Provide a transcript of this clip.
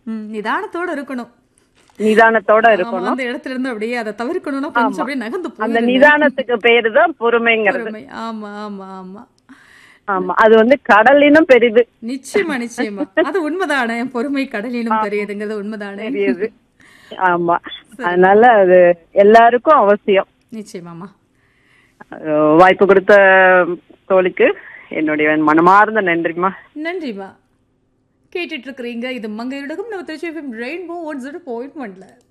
ம், நிதானத்தோட இருக்கணும் நிதானத்தோட ஆமா, இருக்கணும் அந்த இடத்துல இருந்து அப்படியே அதை தவிர்க்கணும்னா கொஞ்சம் அப்படியே நகர்ந்து அந்த போயிருங்க நிதானத்துக்கு பேரு தான் பொறுமைங்கிறது பொறுமை. ஆமா ஆமா ஆமா ஆமா அது வந்து கடலினும் பெரிது நிச்சயமா நிச்சயமா அது உண்மைதானே பொறுமை கடலிலும் பெரியதுங்கிறது உண்மைதானே பெரியது ஆமா அதனால அது எல்லாருக்கும் அவசியம் நிச்சயமாமா அஹ் வாய்ப்பு கொடுத்த தோழிக்கு என்னுடைய மனமார்ந்த நன்றிமா நன்றிமா கேட்டுட்டு இருக்கிறீங்க இது மங்கையுடகம் நம்ம Trichy rainbow one zero point ஒன்ல